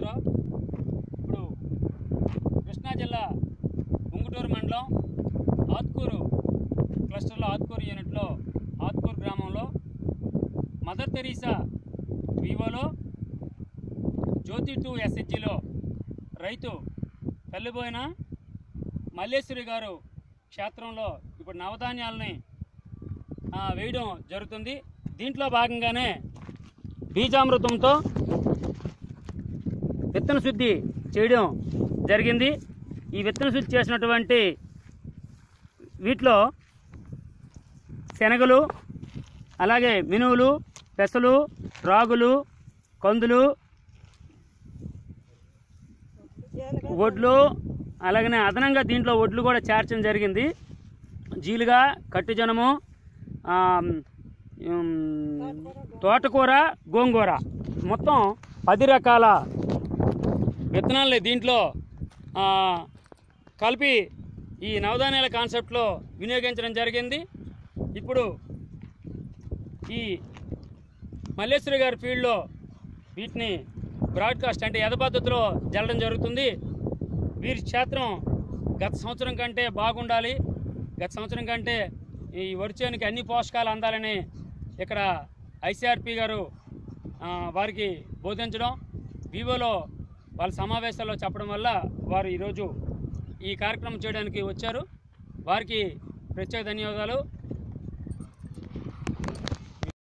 శ్రీనివాసరావు ఇప్పుడు కృష్ణా జిల్లా ఉంగుటూరు మండలం ఆత్కూరు క్లస్టర్లో ఆత్కూరు యూనిట్లో ఆత్కూరు గ్రామంలో మదర్ తెరీసా వివోలో జ్యోతి టూ ఎస్హెచ్జిలో రైతు తల్లిపోయిన మల్లేశ్వరి గారు క్షేత్రంలో ఇప్పుడు నవధాన్యాలని ఆ, వేయడం జరుగుతుంది దీంట్లో భాగంగానే బీజామృతంతో విత్తన శుద్ధి చేయడం జరిగింది ఈ విత్తన శుద్ధి చేసినటువంటి వీటిలో శనగలు అలాగే మినువులు పెసలు రాగులు కందులు వడ్లు అలాగనే అదనంగా దీంట్లో వడ్లు కూడా చేర్చడం జరిగింది జీలుగా కట్టుజనము ఆ, ఉమ్, తోటకూర గోంగూర మొత్తం పది రకాల విత్తనాలని దీంట్లో ఆ, కలిపి ఈ నవధాన్యాల కాన్సెప్ట్లో వినియోగించడం జరిగింది ఇప్పుడు ఈ మల్లేశ్వరి గారి ఫీల్డ్లో వీటిని బ్రాడ్కాస్ట్ అంటే యథ పద్ధతిలో జల్లడం జరుగుతుంది వీరి క్షేత్రం గత సంవత్సరం కంటే బాగుండాలి గత సంవత్సరం కంటే ఈ వరిచేనికి అన్ని పోషకాలు అందాలని ఇక్కడ ఐసిఆర్పి గారు ఆ, వారికి బోధించడం వివోలో వాళ్ళ సమావేశాల్లో చెప్పడం వల్ల వారు ఈరోజు ఈ కార్యక్రమం చేయడానికి వచ్చారు వారికి ప్రత్యేక ధన్యవాదాలు